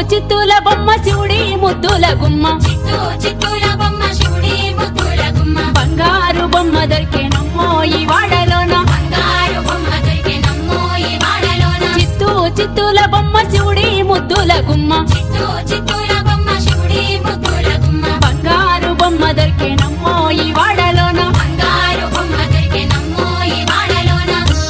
చిత్తుల బొమ్మ శివుడి ముద్దుల గుమ్మ చిత్తూ చిత్తూల బొమ్మ శివుడి ముద్దుల గుమ్మ బంగారు బొమ్మ దొరికేనమ్మో ఈ వాడలోన బంగారు బొమ్మ దొరికెనమ్మో ఈ వాడలోన చిత్తూ చిత్తుల బొమ్మ శివుడి ముద్దుల గుమ్మ చిత్తూ చిత్తూల బొమ్మ శివుడి ముద్దుల గుమ్మ బంగారు బొమ్మ దొరికేనమ్మో ఈ వాడలోన బంగారు బొమ్మ దొరికెనమ్మో ఈ వాడలోన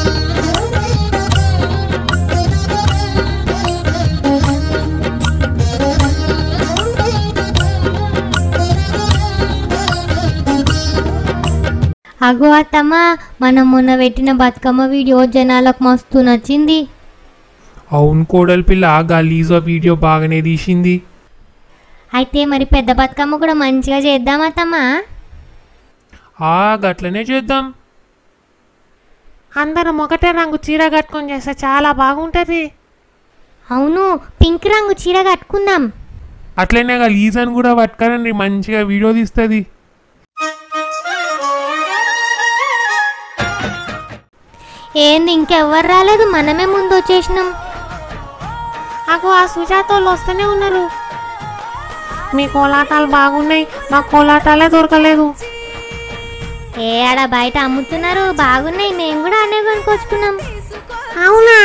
అగో అత్తమ్మ మనం మొన్న పెట్టిన బతుకమ్మ వీడియో జనాలకు మస్తు నచ్చింది అవును కోడలి పిల్ల గలీజా వీడియో బాగానే తీసింది అయితే మరి పెద్ద బతుకమ్మ కూడా మంచిగా చేద్దాం అత్తమ్మ ఆ గట్లనే చేద్దాం అందరం ఒకటే రంగు చీర కట్టుకొని చేస్తే చాలా బాగుంటుంది అవును పింక్ రంగు చీర కట్టుకుందాం అట్లనే గలీజాని కూడా పట్టుకరండి మంచిగా వీడియో తీస్తుంది ఏంది ఇంకెవ్వరు రాలేదు మనమే ముందు వచ్చేసినాం అగో ఆ సుజాతోళ్ళు వస్తూనే ఉన్నారు మీ కోలాటాలు బాగున్నాయి మా కోలాటాలే దొరకలేదు ఏ ఆడ బయట అమ్ముతున్నారు బాగున్నాయి మేము కూడా అనే కొనుక్కొచ్చుకున్నాం అవునా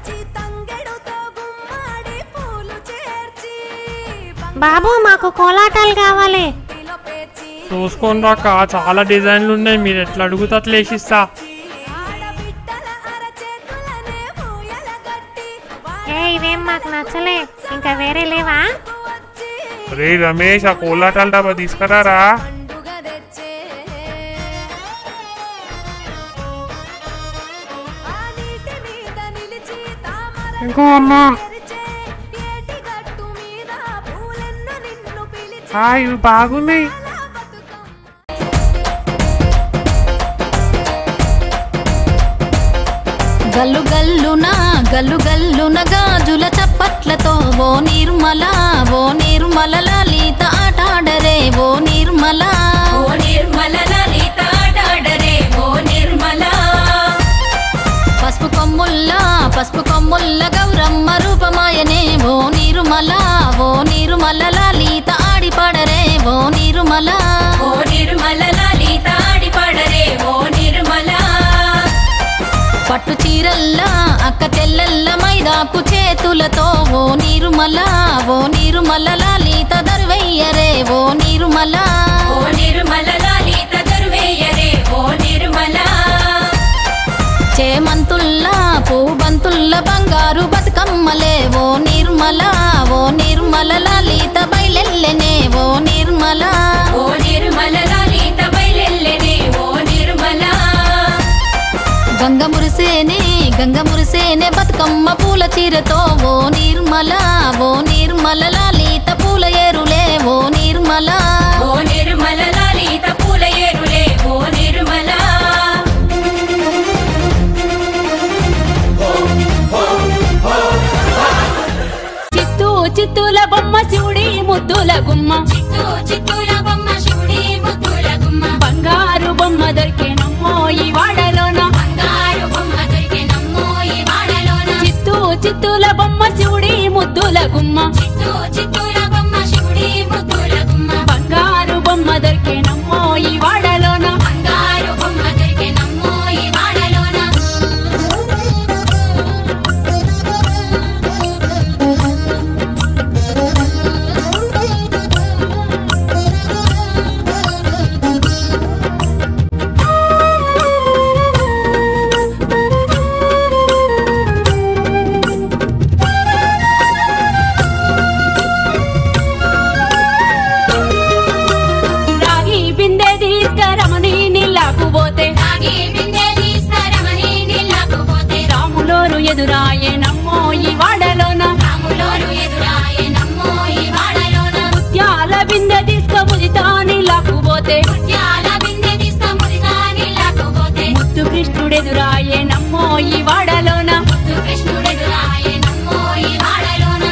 బాబు మాకు కోలాటాలు కావాలి చూసుకోండి అక్క చాలా డిజైన్లు ఉన్నాయి మీరు ఎట్లా అడుగుతా అట్లా వేసిస్తా ఏ ఇవేం మాకు నచ్చలే ఇంకా వేరే లేవా రే రమేష్ ఆ కోలాటాల డబ్బా తీసుకురారా ఇంకో అమ్మా ఆ, ఇవి బాగున్నాయి గల్లు గల్లున గల్లు గల్లున గాజుల చప్పట్లతో ఓ నిర్మల ఓ నిర్మల లలిత ఆటాడరే ఓ నిర్మల ఓ నిర్మల లలిత ఆడాడరే ఓ నిర్మల పసుపు కొమ్ముల్ల పసుపు కొమ్ముల్ల గౌరమ్మ రూపమాయనే ఓ నిర్మల ఓ నిర్మల లలిత ఆడిపాడరే ఓ నిర్మల ఓ నిర్మల లలిత ఆడిపాడరే ఓ నిర్మల పట్టు చీరల్లా అక్క చెల్లెల్ల మైదాకు చేతులతో ఓ నిర్మల ఓ నిర్మల లలిత దర్వయ్యరే ఓ నిర్మల ఓ నిర్మల లలిత దర్వేయరే ఓ నిర్మల చేమంతుల్లా పూబంతుల్ల బంగారు బతుకమ్మలే ఓ నిర్మల ఓ నిర్మల లలిత బయలెల్లెనే ఓ నిర్మల ఓ నిర్మల లలిత బయలెల్లెనే ఓ నిర్మల గంగ మురిసేనే గంగ మురిసేనే బతుకమ్మ పూల చీరతో ఓ నిర్మల ఓ నిర్మల లలిత పూల ఏరులే ఓ నిర్మల ఓ నిర్మల లలిత పూల ఏరులే ఓ నిర్మల చిత్తూ చిత్తుల బొమ్మ శివుడి ముద్దుల గుమ్మ చిత్తూ చిత్తూల బొమ్మ శివుడి ముద్దుల గుమ్మ బంగారు బొమ్మ దొరికేనమ్మో ఈ వాడలోన బంగారు బొమ్మ దొరికెనమ్మో ఈ వాడలోన చిత్తూ చిత్తుల బొమ్మ శివుడి ముద్దుల గుమ్మ చిత్తూ చిత్తూల బొమ్మ శివుడి ముద్దుల గుమ్మ బంగారు బొమ్మ దొరికేనమ్మో ఈ వాడలోన బంగారు బొమ్మ దొరికెనమ్మో ఈ వాడలోన రాగి బిందె తీసుకరమని నీళ్ళకు పోతే తాగి బిందె తీసుకురమని నీళ్ళకు పోతే రాములోరు ఎదురాయనమ్మో ఈ వాడలోన రాములోరు ఎదురాయనమ్మో ఈ వాడలోన ముత్యాల బిందె తీసుక ముదితా నీళ్ళకు పోతే ముత్యాల బిందె తీసుకుముదిగా నీళ్ళకు పోతే ముత్తు కృష్ణుడెదురాయనమ్మో ఈ వాడలోన ముద్దు కృష్ణుడెదురాయనమ్మో ఈ వాడలోన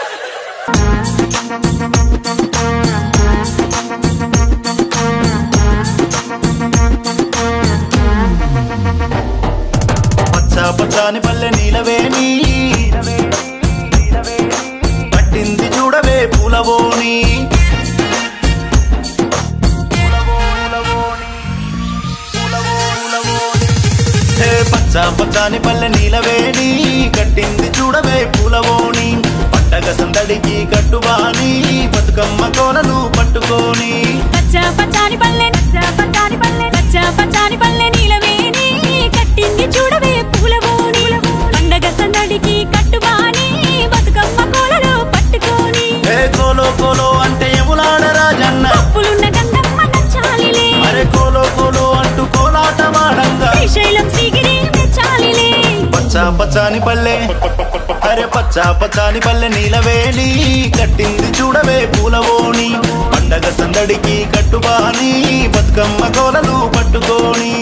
ఆ పచ్చాని పల్లె నీలవేణి కట్టింది చూడవే పూలవోని పండగ సందడికి కట్టుబాని బతుకమ్మ కోనలు పట్టుకోని పచ్చ పచ్చాని పల్లె నచ్చ పచ్చాని పల్లె నచ్చ పచ్చాని పల్లె నీలవేణి కట్టింది చూడవే పూలబోని పండగ సందడికి కట్టుబాని బతుకమ్మ కోలలో పట్టుకొని ఏ కోలో కోలో అంటే ఎములాడ రాజన్న తప్పులున్న గంగమ్మ నచ్చాలిలే అరే కోలో కోలో అంటూ కోలాట వాడంగా శ్రీశైలం సిగిరి మెచ్చాలిలే పచ్చా పచ్చాని పల్లె అరే పచ్చా పచ్చాని పల్లె నీలవేణి కట్టింది చూడవే పూలవోని పండగ సందడికి కట్టుబాని బతుకమ్మ కోలలు పట్టుకోని